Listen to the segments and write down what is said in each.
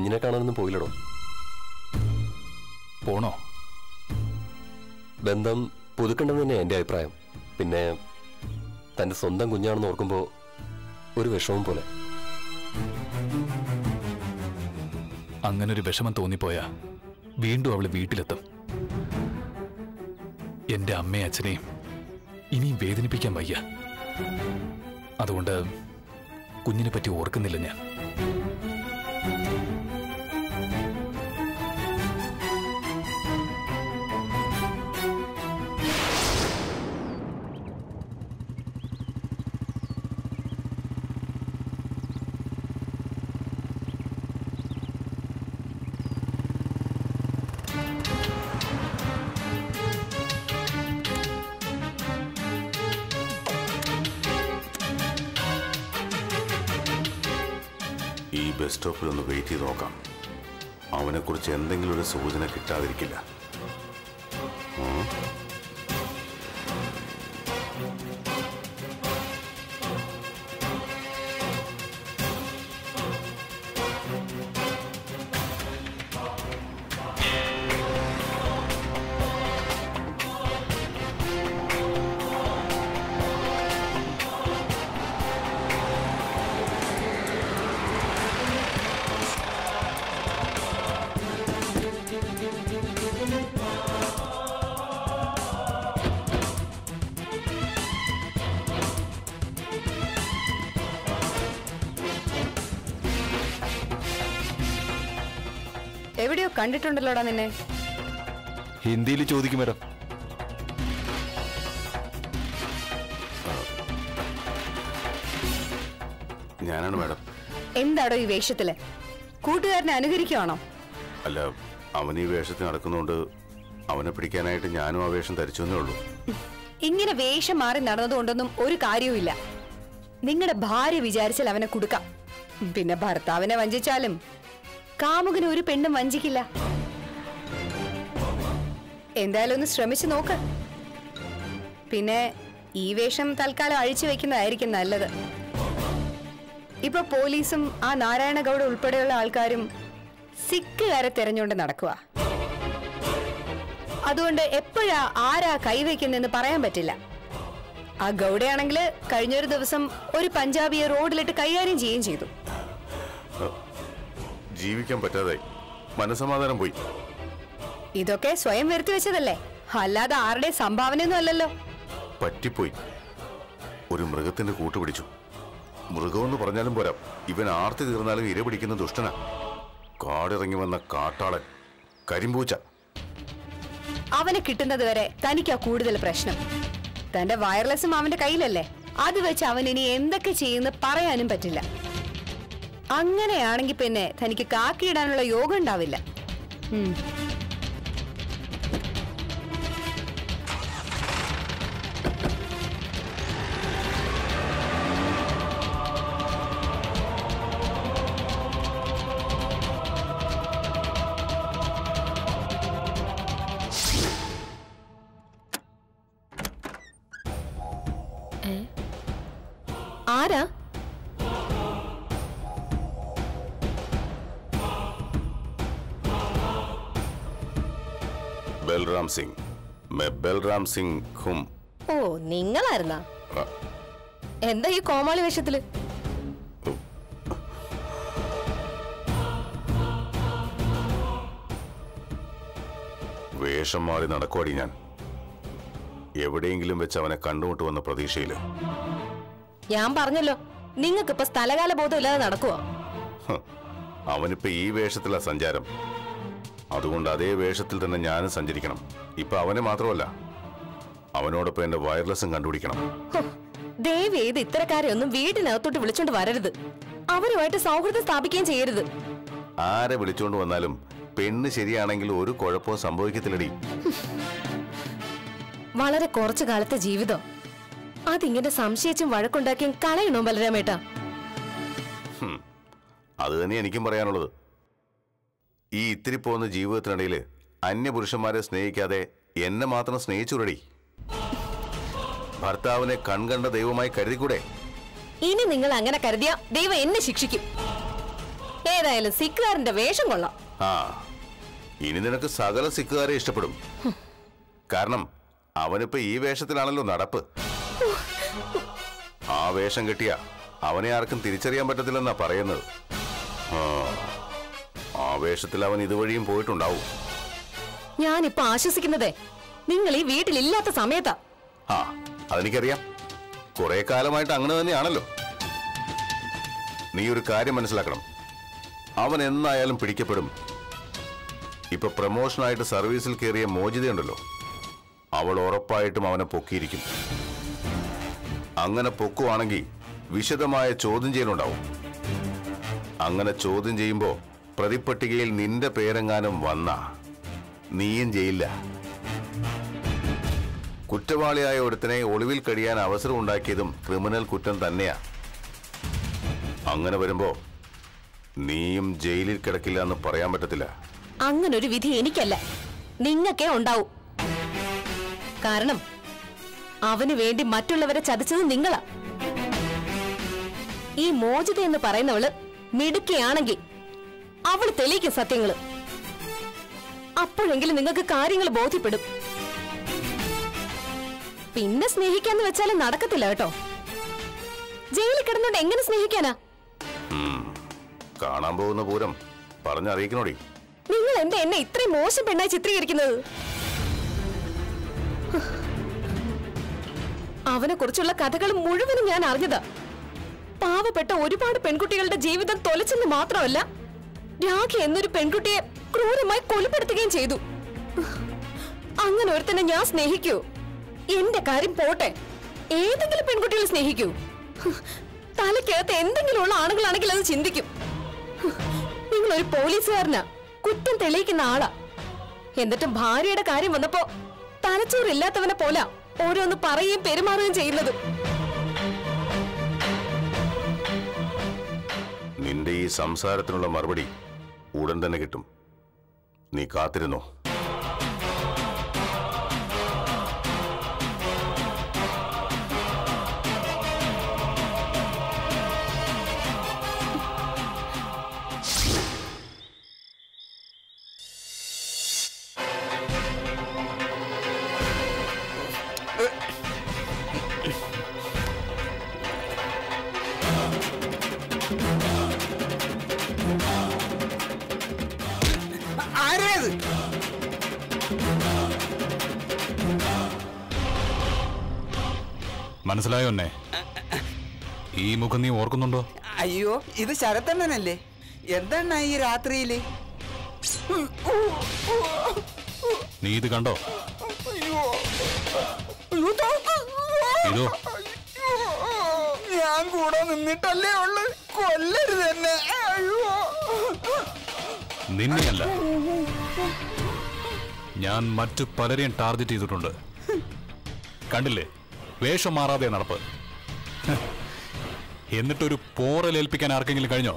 കുഞ്ഞിനെ കാണാനൊന്നും പോയില്ലടോ പോണോ ബന്ധം പുതുക്കണ്ടെന്ന് തന്നെ എൻ്റെ അഭിപ്രായം പിന്നെ തൻ്റെ സ്വന്തം കുഞ്ഞാണെന്ന് ഓർക്കുമ്പോൾ ഒരു വിഷമം പോലെ അങ്ങനൊരു വിഷമം തോന്നിപ്പോയാ വീണ്ടും അവള് വീട്ടിലെത്തും എന്റെ അമ്മയും അച്ഛനെയും ഇനിയും വേദനിപ്പിക്കാൻ വയ്യ അതുകൊണ്ട് കുഞ്ഞിനെ പറ്റി ഓർക്കുന്നില്ല ഞാൻ ഈ ബസ് സ്റ്റോപ്പിൽ ഒന്ന് വെയിറ്റ് ചെയ്ത് നോക്കാം അവനെക്കുറിച്ച് എന്തെങ്കിലും ഒരു സൂചന കിട്ടാതിരിക്കില്ല ഉം. എവിടെയോ കണ്ടിട്ടുണ്ടല്ലോടാ നിന്നെ ഹിന്ദിയിൽ ചോദിക്കും മേഡം ഞാനാണ് മാഡം എന്താടോ ഈ വേഷത്തില് കൂട്ടുകാരനെ അനുകരിക്കുവാണോ അല്ല അവൻ ഈ വേഷത്തിൽ നടക്കുന്നതുകൊണ്ട് അവനെ പിടിക്കാനായിട്ട് ഞാനും ആ വേഷം ധരിച്ചെന്നേ ഉള്ളൂ ഇങ്ങനെ വേഷം മാറി നടന്നതുകൊണ്ടൊന്നും ഒരു കാര്യവുമില്ല നിങ്ങളുടെ ഭാര്യ വിചാരിച്ചാൽ അവനെ കൊടുക്കാം പിന്നെ ഭർത്താവിനെ വഞ്ചിച്ചാലും കാമുകന് ഒരു പെണ്ണും വഞ്ചിക്കില്ല എന്തായാലും ഒന്ന് ശ്രമിച്ചു നോക്ക് പിന്നെ ഈ വേഷം തൽക്കാലം അഴിച്ചു വെക്കുന്നതായിരിക്കും നല്ലത് ഇപ്പൊ പോലീസും ആ നാരായണ ഗൗഡ ഉൾപ്പെടെയുള്ള ആൾക്കാരും സിക്കുകാരെ തെരഞ്ഞുകൊണ്ട് നടക്കുക അതുകൊണ്ട് എപ്പോഴാ ആരാ കൈവയ്ക്കുന്നെന്ന് പറയാൻ പറ്റില്ല ആ ഗൗഡയാണെങ്കിൽ കഴിഞ്ഞൊരു ദിവസം ഒരു പഞ്ചാബിയെ റോഡിലിട്ട് കൈകാര്യം ചെയ്യുകയും ചെയ്തു ജീവിക്കാൻ പറ്റാതായി മനസമാധാനം പോയി ഇതൊക്കെ സ്വയം വരുത്തി വെച്ചതല്ലേ അല്ലാതെ ആരുടെ സംഭാവനയൊന്നും അല്ലല്ലോ പറ്റിപ്പോയി ഒരു മൃഗത്തിന്റെ കൂട്ടുപിടിച്ചു മൃഗമെന്ന് പറഞ്ഞാലും പോരാ ഇവൻ ആർത്തി തീർന്നാലും ഇര പിടിക്കുന്ന ദുഷ്ടനാ കാടിറങ്ങി വന്ന കാട്ടാളൻ കരിമ്പൂച്ച അവനെ കിട്ടുന്നത് വരെ തനിക്കാ കൂടുതൽ പ്രശ്നം തന്റെ വയർലെസ്സും അവന്റെ കയ്യിലല്ലേ അത് വെച്ച് അവൻ ഇനി എന്തൊക്കെ ചെയ്യുന്ന പറയാനും പറ്റില്ല അങ്ങനെയാണെങ്കിൽ പിന്നെ തനിക്ക് കാക്കിയിടാനുള്ള യോഗം ഉണ്ടാവില്ല ഉം. ആരാ ബൽറാം സിംഗ് മെ ബൽറാം സിംഗ് ഹും ഓ നിങ്ങളായിരുന്നാ ആ, എന്താ ഈ കോമാളി വേഷത്തില് വേഷം മാറി നടക്കുവാടി ഞാൻ എവിടെയെങ്കിലും വെച്ച് അവനെ കണ്ടുമുട്ടുവന്ന പ്രതീക്ഷയില് ഞാൻ പറഞ്ഞല്ലോ നിങ്ങൾക്കിപ്പൊ സ്ഥലകാല ബോധം ഇല്ലാതെ നടക്കുവോ ഹ്, അവനിപ്പോ ഈ വേഷത്തിലാ സഞ്ചാരം അതുകൊണ്ട് അതേ വേഷത്തിൽ തന്നെ ഞാനും സഞ്ചരിക്കണം ഇപ്പൊ അവനെ മാത്രമല്ല അവനോടൊപ്പം എന്റെ വയർലെസ്സും കണ്ടുപിടിക്കണം ഹോ, ദയവ് ചെയ്ത് ഇത്തരക്കാരെ ഒന്നും വീട്ടിനകത്തോട്ട് വിളിച്ചോണ്ട് വരരുത് അവരുമായിട്ട് സൗഹൃദം സ്ഥാപിക്കുകയും ചെയ്യരുത് ആരെ വിളിച്ചുകൊണ്ട് വന്നാലും പെണ്ണ് ശരിയാണെങ്കിൽ ഒരു കുഴപ്പവും സംഭവിക്കത്തില്ലടി വളരെ കുറച്ചു കാലത്തെ ജീവിതം അതിങ്ങനെ സംശയിച്ചും വഴക്കുണ്ടാക്കിയും കളയണോ ബലരാമേട്ടാ അത് തന്നെ എനിക്കും പറയാനുള്ളത് ഈ ഇത്തിരി പോകുന്ന ജീവിതത്തിനിടയിൽ അന്യപുരുഷന്മാരെ സ്നേഹിക്കാതെ എന്നെ മാത്രം സ്നേഹിച്ചുരടി ഭർത്താവിനെ കൺകണ്ട ദൈവമായി കരുതിക്കൂടെ ഇനി നിങ്ങൾ അങ്ങനെ കരുതിയ ദൈവം എന്നെ ശിക്ഷിക്കും ഏതായാലും സിക്കുകാരന്റെ വേഷം കൊള്ളാം ആ ഇനി നിനക്ക് സകല സിക്കുകാരെ ഇഷ്ടപ്പെടും കാരണം അവനിപ്പോ ഈ വേഷത്തിലാണല്ലോ നടപ്പ് ആ വേഷം കെട്ടിയ അവനെ ആർക്കും തിരിച്ചറിയാൻ പറ്റത്തില്ലെന്നാ പറയുന്നത് ആ, ആ വേഷത്തിൽ അവൻ ഇതുവഴിയും പോയിട്ടുണ്ടാവും ഞാനിപ്പോ ആശ്വസിക്കുന്നതേ നിങ്ങൾ ഈ വീട്ടിലില്ലാത്ത സമയത്താ ആ അതെനിക്കറിയാം കുറെ കാലമായിട്ട് അങ്ങനെ തന്നെയാണല്ലോ നീ ഒരു കാര്യം മനസ്സിലാക്കണം അവൻ എന്നായാലും പിടിക്കപ്പെടും ഇപ്പൊ പ്രമോഷനായിട്ട് സർവീസിൽ കയറിയ മോചിതയുണ്ടല്ലോ അവൾ ഉറപ്പായിട്ടും അവനെ പൊക്കിയിരിക്കും അങ്ങനെ പൊക്കുവാണെങ്കിൽ വിശദമായ ചോദ്യം ചെയ്യലുണ്ടാവും അങ്ങനെ ചോദ്യം ചെയ്യുമ്പോ പ്രതിപ്പട്ടികയിൽ നിന്റെ പേരെങ്ങാനും വന്ന നീയും ചെയ്യില്ല കുറ്റവാളിയായ ഒരുത്തനെ ഒളിവിൽ കഴിയാൻ അവസരം ഉണ്ടാക്കിയതും ക്രിമിനൽ കുറ്റം തന്നെയാ അങ്ങനെ വരുമ്പോ നീയും ജയിലിൽ കിടക്കില്ല എന്ന് പറയാൻ പറ്റത്തില്ല അങ്ങനൊരു വിധി എനിക്കല്ല നിങ്ങൾക്കേ ഉണ്ടാവും കാരണം അവന് വേണ്ടി മറ്റുള്ളവരെ ചതിച്ചത് നിങ്ങളാ ഈ മോചിത എന്ന് പറയുന്നവള് മിടുക്കിയാണെങ്കിൽ അവള് തെളിയിക്കും സത്യങ്ങള് അപ്പോഴെങ്കിലും നിങ്ങൾക്ക് കാര്യങ്ങൾ ബോധ്യപ്പെടും പിന്നെ സ്നേഹിക്കാന്ന് വെച്ചാലും നടക്കത്തില്ല കേട്ടോ ജയിലിൽ കിടന്നുകൊണ്ട് എങ്ങനെ സ്നേഹിക്കാനാ കാണാൻ പോകുന്ന പൂരം പറഞ്ഞറിയിക്കണോടി നിങ്ങൾ എന്താ എന്നെ ഇത്രയും മോശം പെണ്ണായി ചിത്രീകരിക്കുന്നത് അവനെ കുറിച്ചുള്ള കഥകൾ മുഴുവനും ഞാൻ അറിഞ്ഞതാ പാവപ്പെട്ട ഒരുപാട് പെൺകുട്ടികളുടെ ജീവിതം തൊലച്ചെന്ന് മാത്രമല്ല രാഖി എന്നൊരു പെൺകുട്ടിയെ ക്രൂരമായി കൊലപ്പെടുത്തുകയും ചെയ്തു അങ്ങനെ ഒരുത്തനെ ഞാൻ സ്നേഹിക്കൂ എന്റെ കാര്യം പോട്ടെ ഏതെങ്കിലും പെൺകുട്ടികൾ സ്നേഹിക്കൂ തലക്കകത്ത് എന്തെങ്കിലും ഉള്ള ആണുങ്ങളാണെങ്കിൽ അത് ചിന്തിക്കും നിങ്ങൾ ഒരു പോലീസുകാരനാ കുറ്റം തെളിയിക്കുന്ന ആളാ എന്നിട്ട് ഭാര്യയുടെ കാര്യം വന്നപ്പോ തലച്ചോറില്ലാത്തവനെ പോലെ ഓരോന്ന് പറയുകയും പെരുമാറുകയും ചെയ്യുന്നത് നിന്റെ ഈ സംസാരത്തിനുള്ള മറുപടി ഉടൻ തന്നെ കിട്ടും നീ കാത്തിരുന്നോ ആരേത് മനസ്സിലായോ എന്നെ ഈ മുഖം നീ ഓർക്കുന്നുണ്ടോ അയ്യോ ഇത് ശരത്തണ്ണനല്ലേ എന്താണ് ഈ രാത്രിയില് നീ ഇത് കണ്ടോ അയ്യോ അയ്യോ, തോക്ക്. ഇതോ ഞാൻ കൂടെ നിന്നിട്ടല്ലേ ഉള്ളു കൊല്ലരുത് എന്നെ അയ്യോ നിന്നെയല്ല ഞാൻ മറ്റു പലരെയും ടാർഗറ്റ് ചെയ്തിട്ടുണ്ട് കണ്ടില്ലേ വേഷം മാറാതെ നടപ്പ് ഹ്. എന്നിട്ടൊരു പോറലേൽപ്പിക്കാൻ ആർക്കെങ്കിലും കഴിഞ്ഞോ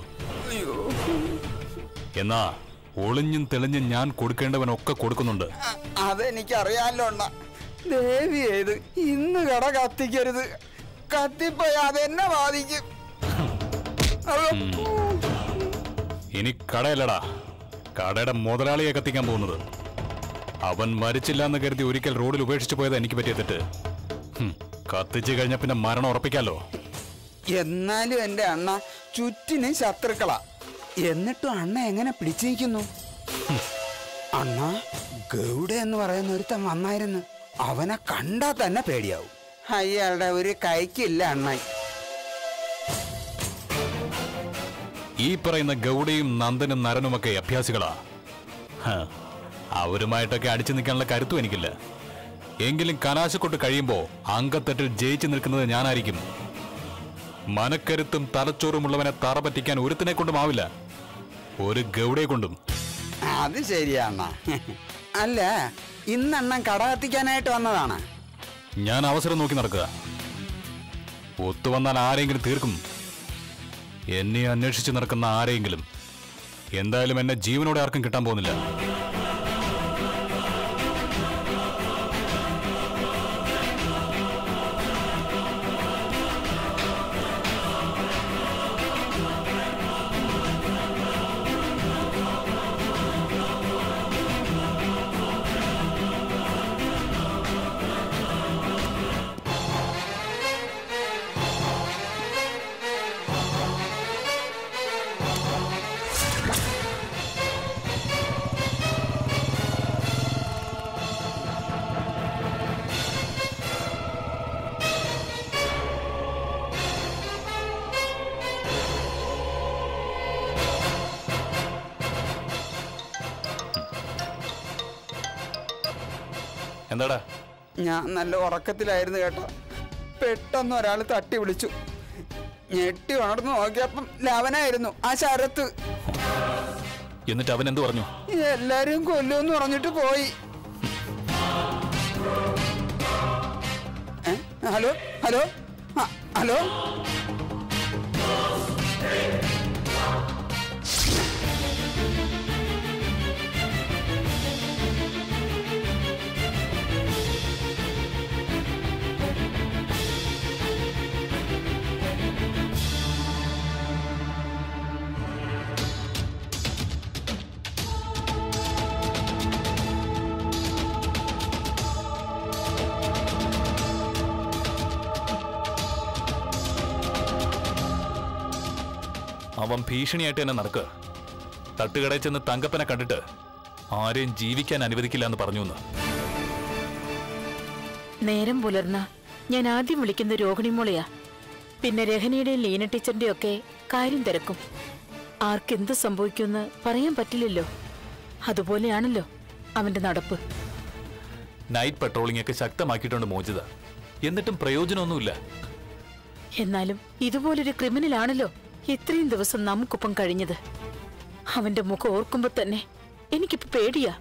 എന്നാ ഒളിഞ്ഞും തെളിഞ്ഞും ഞാൻ കൊടുക്കേണ്ടവനൊക്കെ കൊടുക്കുന്നുണ്ട് അ- അതെനിക്കറിയാലോ അണ്ണ ദേവി ഏത് ഇന്ന് കട കത്തിക്കരുത് കത്തിപ്പോയി അതെന്നെ ബാധിക്കും അയ്യോ. ഇനി കടയല്ലടാ കടയുടെ മുതലാളിയെ കത്തിക്കാൻ പോകുന്നത് അവൻ മരിച്ചില്ല എന്ന് കരുതി ഒരിക്കൽ റോഡിൽ ഉപേക്ഷിച്ചു പോയത് എനിക്ക് പറ്റിയ തെറ്റ് ഹും, കത്തിച്ചു കഴിഞ്ഞ പിന്നെ മരണം ഉറപ്പിക്കാലോ എന്നാലും എന്റെ അണ്ണ ചുറ്റിനും ശത്രുക്കളാ എന്നിട്ടും അണ്ണ എങ്ങനെ പിടിച്ചു നിൽക്കുന്നു അണ്ണ ഗൗഡ എന്ന് പറയുന്ന ഒരുത്തൻ വന്നായിരുന്നു അവനെ കണ്ടാ തന്നെ പേടിയാവും അയാളുടെ ഒരു കൈക്കില്ല അണ്ണൻ ഈ പറയുന്ന ഗൗഡയും നന്ദനും നരനുമൊക്കെ അഭ്യാസികളാ ഹ, അവരുമായിട്ടൊക്കെ അടിച്ചു നിൽക്കാനുള്ള കരുത്തും എനിക്കില്ല എങ്കിലും കലാശക്കൊട്ട് കഴിയുമ്പോ അങ്കത്തട്ടിൽ ജയിച്ചു നിൽക്കുന്നത് ഞാനായിരിക്കും മനക്കരുത്തും തലച്ചോറുമുള്ളവനെ തറ പറ്റിക്കാൻ ഒരുത്തിനെ കൊണ്ടും ആവില്ല ഒരു ഗൗഡയെ കൊണ്ടും അത് ശരിയാ അണ്ണ അല്ല ഇന്നണ്ണൻ കട കത്തിക്കാനായിട്ട് വന്നതാണ് ഞാൻ അവസരം നോക്കി നടക്കുക ഒത്തുവന്നാൽ ആരെങ്കിലും തീർക്കും എന്നെ അന്വേഷിച്ച് നടക്കുന്ന ആരെയെങ്കിലും എന്തായാലും എന്നെ ജീവനോടെ ആർക്കും കിട്ടാൻ പോകുന്നില്ല എന്താടാ ഞാൻ നല്ല ഉറക്കത്തിലായിരുന്നു കേട്ടോ പെട്ടെന്ന് ഒരാൾ തട്ടി വിളിച്ചു ഞെട്ടി ഉണർന്നു നോക്കിയപ്പം ലവനായിരുന്നു ആ ശരത്ത് എന്നിട്ട് അവൻ എന്തു പറഞ്ഞു എല്ലാരും കൊല്ലുമെന്ന് പറഞ്ഞിട്ട് പോയി ഏ? ഹലോ ഹലോ ആ, ഹലോ അവൻ ഭീഷണിയായിട്ട് തന്നെ നടക്കുക തട്ടുകടയിൽ ചെന്ന് തങ്കപ്പനെ കണ്ടിട്ട് ആരെയും ജീവിക്കാൻ അനുവദിക്കില്ല എന്ന് പറഞ്ഞു എന്ന് നേരം പുലർന്ന ഞാൻ ആദ്യം വിളിക്കുന്ന രോഹിണി മോളെയാ പിന്നെ രഹനയുടെയും ലീന ടീച്ചറിന്റെയും ഒക്കെ കാര്യം തിരക്കും ആർക്കെന്ത് സംഭവിക്കുമെന്ന് പറയാൻ പറ്റില്ലല്ലോ അതുപോലെയാണല്ലോ അവന്റെ നടപ്പ് നൈറ്റ് പട്രോളിംഗ് ഒക്കെ ശക്തമാക്കിയിട്ടുണ്ട് മോചിത എന്നിട്ടും പ്രയോജനമൊന്നുമില്ല എന്നാലും ഇതുപോലൊരു ക്രിമിനലാണല്ലോ ഇത്രയും ദിവസം നമുക്കൊപ്പം കഴിഞ്ഞത് അവന്റെ മുഖം ഓർക്കുമ്പോ തന്നെ എനിക്കിപ്പോ പേടിയാ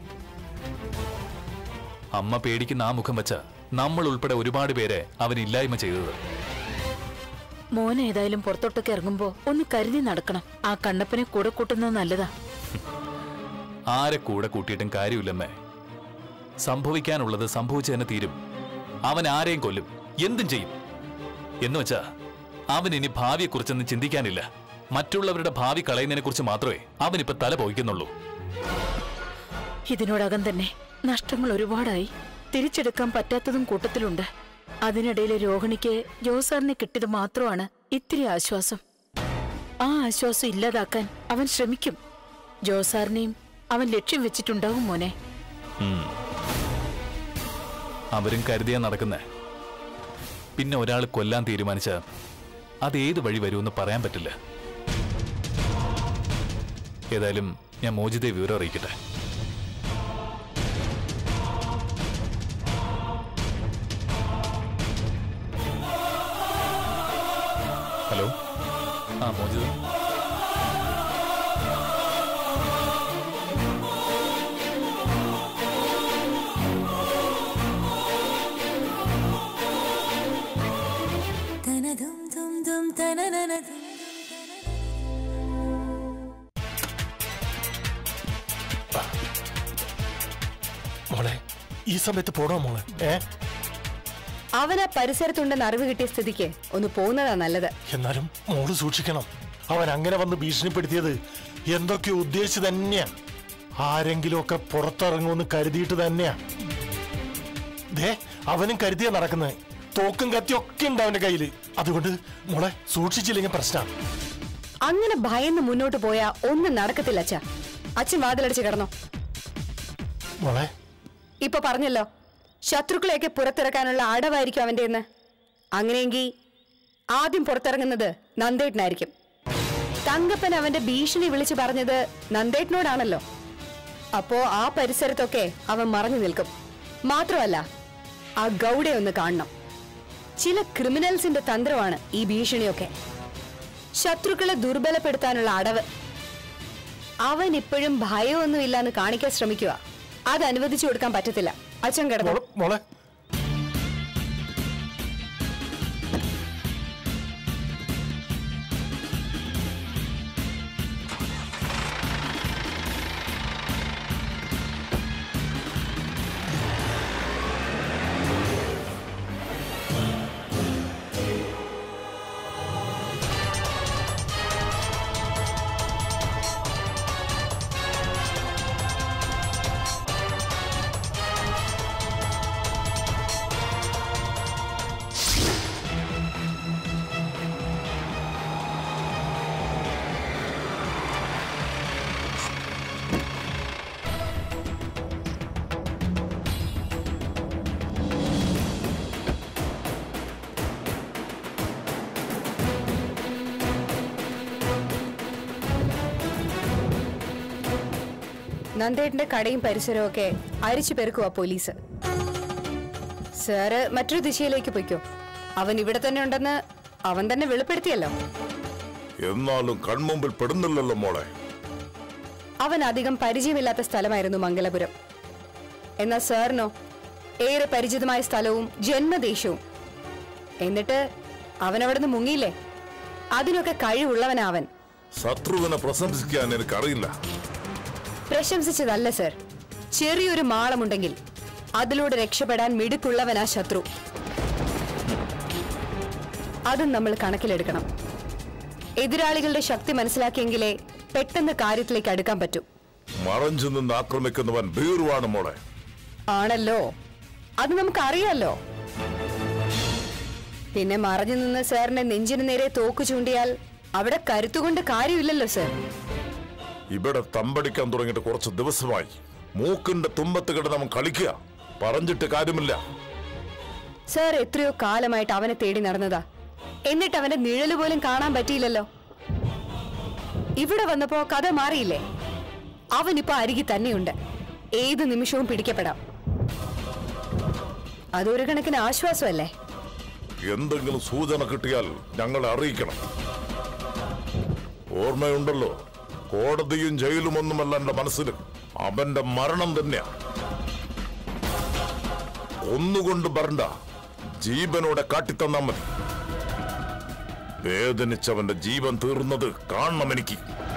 അമ്മ പേടിക്കുന്ന ആ മുഖം വെച്ച നമ്മൾ ഉൾപ്പെടെ ഒരുപാട് പേരെ അവൻ ഇല്ലായ്മ ചെയ്തത് മോൻ ഏതായാലും പുറത്തോട്ടൊക്കെ ഇറങ്ങുമ്പോ ഒന്ന് കരുതി നടക്കണം ആ കണ്ണപ്പനെ കൂടെ കൂട്ടുന്നത് നല്ലതാ ആരെ കൂടെ കൂട്ടിയിട്ടും കാര്യമില്ലമ്മേ സംഭവിക്കാനുള്ളത് സംഭവിച്ചു തന്നെ തീരും അവൻ ആരെയും കൊല്ലും എന്തും ചെയ്യും എന്ന് വെച്ചാ അവൻ ഇനി ഭാവിയെക്കുറിച്ചൊന്നും ചിന്തിക്കാനില്ല മറ്റുള്ളവരുടെ ഭാവി കളയുന്നതിനെ കുറിച്ച് മാത്രമേ അവനിപ്പോ തല പോയിക്കുന്നുള്ളൂ ഇതിനോടകം തന്നെ നഷ്ടങ്ങൾ ഒരുപാടായി തിരിച്ചെടുക്കാൻ പറ്റാത്തതും കൂട്ടത്തിലുണ്ട് അതിനിടയിലെ രോഹിണിക്ക് ജോസാറിനെ കിട്ടിയത് മാത്രമാണ് ഇത്തിരി ആശ്വാസം ആ ആശ്വാസം ഇല്ലാതാക്കാൻ അവൻ ശ്രമിക്കും ജോസാറിനെയും അവൻ ലക്ഷ്യം വെച്ചിട്ടുണ്ടാവും മോനെ അവരും കരുതിയാ നടക്കുന്നേ പിന്നെ ഒരാൾ കൊല്ലാൻ തീരുമാനിച്ച അത് ഏത് വഴി വരുമെന്ന് പറയാൻ പറ്റില്ല ഏതായാലും ഞാൻ മോചിതയെ വിവരം അറിയിക്കട്ടെ ഹലോ ആ മോചിത മോളെ ഈ സമയത്ത് പോണോ മോളെ ഏ അവൻ ആ പരിസരത്തുണ്ടെന്ന് അറിവ് കിട്ടിയ സ്ഥിതിക്ക് ഒന്ന് പോകുന്നതാ നല്ലത് എന്നാലും മോള് സൂക്ഷിക്കണം അവൻ അങ്ങനെ വന്ന് ഭീഷണിപ്പെടുത്തിയത് എന്തൊക്കെയോ ഉദ്ദേശിച്ച് തന്നെയാ ആരെങ്കിലും ഒക്കെ പുറത്തിറങ്ങുമെന്ന് കരുതിയിട്ട് തന്നെയാ ദേ അവനും കരുതിയാ നടക്കുന്നത് തോക്കും കത്തിയൊക്കെ ഉണ്ട് അവന്റെ കയ്യില് അതുകൊണ്ട് മോളെ സൂക്ഷിച്ചില്ലെങ്കിൽ പ്രശ്നമാണ് അങ്ങനെ ഭയന്ന് മുന്നോട്ട് പോയാ ഒന്നും നടക്കത്തില്ല അച്ഛ അച്ഛൻ വാതിലടിച്ച് കിടന്നോ മോളെ ഇപ്പൊ പറഞ്ഞല്ലോ ശത്രുക്കളെയൊക്കെ പുറത്തിറക്കാനുള്ള അടവായിരിക്കും അവന്റെ എന്ന് അങ്ങനെയെങ്കിൽ ആദ്യം പുറത്തിറങ്ങുന്നത് നന്ദേട്ടനായിരിക്കും തങ്കപ്പൻ അവന്റെ ഭീഷണി വിളിച്ചു പറഞ്ഞത് നന്ദേട്ടനോടാണല്ലോ അപ്പോ ആ പരിസരത്തൊക്കെ അവൻ മറഞ്ഞു നിൽക്കും മാത്രമല്ല ആ ഗൗഡയെ ഒന്ന് കാണണം ചില ക്രിമിനൽസിന്റെ തന്ത്രമാണ് ഈ ഭീഷണിയൊക്കെ ശത്രുക്കളെ ദുർബലപ്പെടുത്താനുള്ള അടവ് അവൻ ഇപ്പോഴും ഭയമൊന്നുമില്ല എന്ന് കാണിക്കാൻ ശ്രമിക്കുക അത് അനുവദിച്ചു കൊടുക്കാൻ പറ്റത്തില്ല അച്ഛൻ കിടന്നു മോളെ മോളെ നന്ദേട്ടന്റെ കടയും പരിസരവും ഒക്കെ അരിച്ചു പെരുക്കുവാ പോലീസ് സാറ് മറ്റൊരു ദിശയിലേക്ക് പൊയ്ക്കോ അവൻ ഇവിടെ തന്നെ ഉണ്ടെന്ന് അവൻ തന്നെ വെളിപ്പെടുത്തിയല്ലോ എന്നാലും കൺമുമ്പിൽ പെടുന്നില്ലല്ലോ മോളെ അവൻ അധികം പരിചയമില്ലാത്ത സ്ഥലമായിരുന്നു മംഗലപുരം എന്നാൽ സാറിനോ ഏറെ പരിചിതമായ സ്ഥലവും ജന്മദേശവും എന്നിട്ട് അവൻ അവിടുന്ന് മുങ്ങിയില്ലേ അതിനൊക്കെ കഴിവുള്ളവനാവൻ ശത്രുവിനെ പ്രശംസിക്കാൻ എനിക്കറിയില്ല പ്രശംസിച്ചതല്ല സർ ചെറിയൊരു മാളമുണ്ടെങ്കിൽ അതിലൂടെ രക്ഷപ്പെടാൻ മിടുക്കുള്ളവനാ ശത്രു അതും നമ്മൾ കണക്കിലെടുക്കണം എതിരാളികളുടെ ശക്തി മനസ്സിലാക്കിയെങ്കിലേ പെട്ടെന്ന് കാര്യത്തിലേക്ക് അടുക്കാൻ പറ്റൂ മറഞ്ചു നിന്ന് ആക്രമിക്കുന്നവൻ ഭീറുവാണ് മോളെ ആണല്ലോ അത് നമുക്ക് അറിയാലോ പിന്നെ മറഞ്ഞു നിന്ന് സാറിന്റെ നെഞ്ചിന് നേരെ തോക്ക് ചൂണ്ടിയാൽ അവിടെ കരുത്തുകൊണ്ട് കാര്യമില്ലല്ലോ സർ ഇവിടെ തമ്പടിക്കാൻ തുടങ്ങിയിട്ട് കുറച്ച് ദിവസമായി മൂക്കിന്റെ തുമ്പത്ത് കിടന്ന് അവൻ കളിക്കുക പറഞ്ഞിട്ട് കാര്യമില്ല സാർ എത്രയോ കാലമായിട്ട് അവനെ തേടി നടന്നതാ എന്നിട്ട് അവന്റെ നിഴല് പോലും കാണാൻ പറ്റിയില്ലല്ലോ ഇവിടെ വന്നപ്പോ കഥ മാറിയില്ലേ അവനിപ്പോ അരികി തന്നെയുണ്ട് ഏത് നിമിഷവും പിടിക്കപ്പെടാം അതൊരു കണക്കിന് ആശ്വാസമല്ലേ എന്തെങ്കിലും സൂചന കിട്ടിയാൽ ഞങ്ങളെ അറിയിക്കണം ഓർമ്മയുണ്ടല്ലോ കോടതിയും ജയിലും ഒന്നുമല്ല എന്റെ മനസ്സിൽ അവന്റെ മരണം തന്നെയാ ഒന്നുകൊണ്ട് വരണ്ട ജീവനോടെ കാട്ടിത്തന്നാ മതി വേദനിച്ചവന്റെ ജീവൻ തീർന്നത് കാണണം എനിക്ക്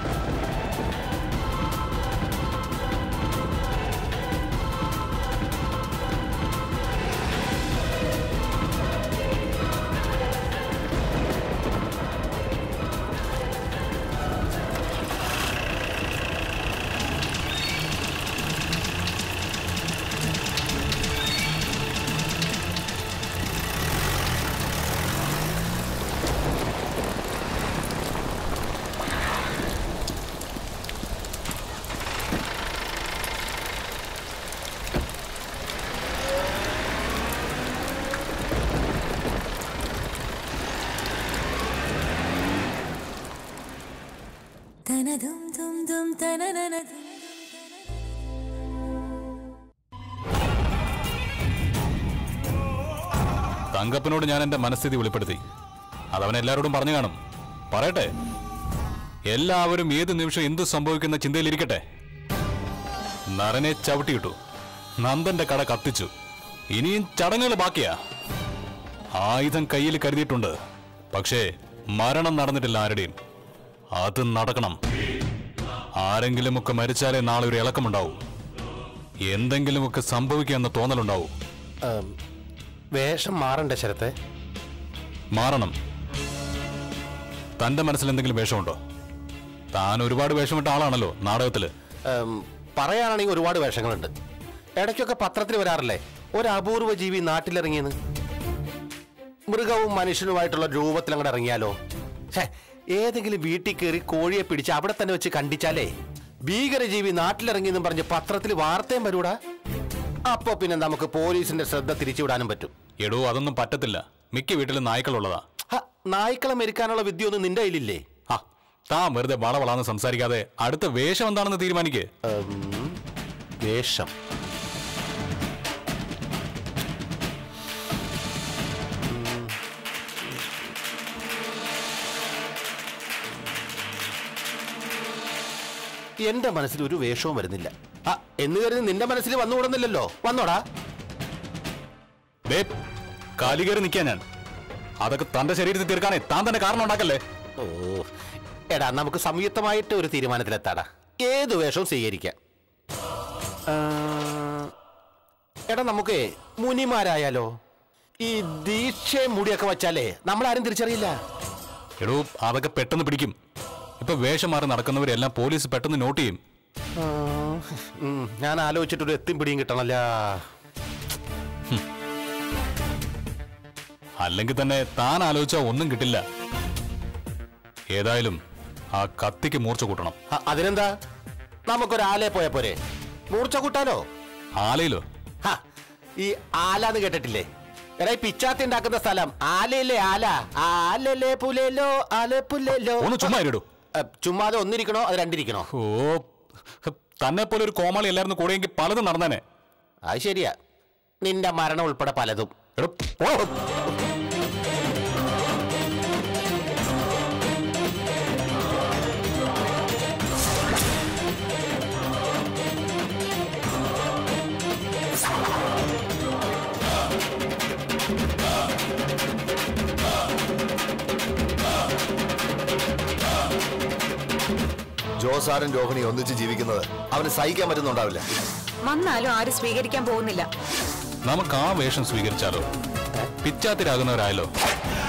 തനതും തും തും തനനനതും തങ്കപ്പനോട് ഞാൻ എന്റെ മനസ്ഥിതി വെളിപ്പെടുത്തി അതവൻ എല്ലാവരോടും പറഞ്ഞു കാണും പറയട്ടെ എല്ലാവരും ഏത് നിമിഷം എന്ത് സംഭവിക്കുന്ന ചിന്തയിലിരിക്കട്ടെ നരനെ ചവിട്ടിയിട്ടു നന്ദന്റെ കട കത്തിച്ചു ഇനിയും ചടങ്ങുകൾ ബാക്കിയാ ആയുധം കയ്യിൽ കരുതിയിട്ടുണ്ട് പക്ഷേ മരണം നടന്നിട്ടില്ല ആരുടെയും അത് നടക്കണം ആരെങ്കിലുമൊക്കെ മരിച്ചാലേ നാളെ ഒരു ഇളക്കമുണ്ടാവും എന്തെങ്കിലുമൊക്കെ സംഭവിക്കുക തോന്നലുണ്ടാവും ആം, വേഷം മാറണ്ടേ ശരത്തെ മാറണം തന്റെ മനസ്സിൽ എന്തെങ്കിലും വേഷമുണ്ടോ താൻ ഒരുപാട് വേഷമിട്ട ആളാണല്ലോ നാടകത്തില് ആം, പറയാനാണെങ്കിൽ ഒരുപാട് വേഷങ്ങളുണ്ട് ഇടയ്ക്കൊക്കെ പത്രത്തിൽ വരാറില്ലേ ഒരു അപൂർവ ജീവി നാട്ടിലിറങ്ങിയെന്ന് മൃഗവും മനുഷ്യനുമായിട്ടുള്ള രൂപത്തിൽ അങ്ങോട്ട് ഇറങ്ങിയാലോ ഛേ, ഏതെങ്കിലും വീട്ടിൽ കയറി കോഴിയെ പിടിച്ച് അവിടെ തന്നെ വെച്ച് കണ്ടിച്ചാലേ ഭീകരജീവി നാട്ടിലിറങ്ങിയെന്നും പറഞ്ഞ് പത്രത്തിൽ വാർത്തയും വരൂടാ അപ്പോ പിന്നെ നമുക്ക് പോലീസിന്റെ ശ്രദ്ധ തിരിച്ചുവിടാനും പറ്റും എടോ അതൊന്നും പറ്റത്തില്ല മിക്ക വീട്ടിലും നായ്ക്കളുള്ളതാ ഹ, നായ്ക്കളെ മെരുക്കാനുള്ള വിദ്യ ഒന്നും നിന്റെ കയ്യിലില്ലേ ആ താൻ വെറുതെ വളവളാന്ന് സംസാരിക്കാതെ അടുത്ത വേഷം എന്താണെന്ന് തീരുമാനിക്കേ ഉം, വേഷം എന്റെ മനസ്സിൽ ഒരു വേഷവും വരുന്നില്ല ആ എന്ന് കരുതി നിന്റെ മനസ്സിൽ വന്നുകൂടുന്നില്ലല്ലോ വന്നോടാ ദേ, കാലി കയറി നിൽക്കാൻ ഞാൻ അതൊക്കെ തന്റെ ശരീരത്തിൽ തീർക്കാനേ താൻ തന്നെ കാരണം ഉണ്ടാക്കല്ലേ ഓ എടാ നമുക്ക് സംയുക്തമായിട്ട് ഒരു തീരുമാനത്തിലെത്താടാ ഏത് വേഷവും സ്വീകരിക്കാം ആ, എടാ നമുക്ക് മുനിമാരായാലോ ഈ ദീക്ഷയും മുടിയൊക്കെ വച്ചാലേ നമ്മളാരും തിരിച്ചറിയില്ല എടോ അതൊക്കെ പെട്ടെന്ന് പിടിക്കും ഇപ്പൊ വേഷം മാറി നടക്കുന്നവരെല്ലാം പോലീസ് പെട്ടെന്ന് നോട്ട് ചെയ്യും ആ, ഉം, ഞാൻ ആലോചിച്ചിട്ടൊരു എത്തിയും പിടിയും കിട്ടണല്ല അല്ലെങ്കിൽ തന്നെ താൻ ആലോചിച്ചാൽ ഒന്നും കിട്ടില്ല ഏതായാലും ആ കത്തിക്ക് മൂർച്ച കൂട്ടണം അ- അതിനെന്താ നമുക്കൊരാലയെ പോയാ പോരെ മൂർച്ച കൂട്ടാലോ ആലയിലോ ഹ, ഈ ആലാന്ന് കേട്ടിട്ടില്ലേ എടാ ഈ പിച്ചാത്തി ഉണ്ടാക്കുന്ന സ്ഥലം ആലയിലെ ആല ആലലെ പുലേലോ ആല പുലേലോ ഒന്ന് ചുമ്മാ ഇരിടൂ അ, ചുമ്മാതെ ഒന്നിരിക്കണോ അത് രണ്ടിരിക്കണോ ഓ തന്നെ പോലെ ഒരു കോമാളി എല്ലായിരുന്നു കൂടെയെങ്കിൽ പലതും നടന്നേനെ അത് ശരിയാ നിന്റെ മരണം ഉൾപ്പെടെ പലതും എടോ, പോ. ജോസാറും രോഹിണി ഒന്നിച്ച് ജീവിക്കുന്നത് അവന് സഹിക്കാൻ പറ്റുന്നുണ്ടാവില്ല വന്നാലും ആരും സ്വീകരിക്കാൻ പോകുന്നില്ല നമുക്ക് ആ വേഷം സ്വീകരിച്ചാലോ പിച്ചാത്തിരാകുന്നവരായല്ലോ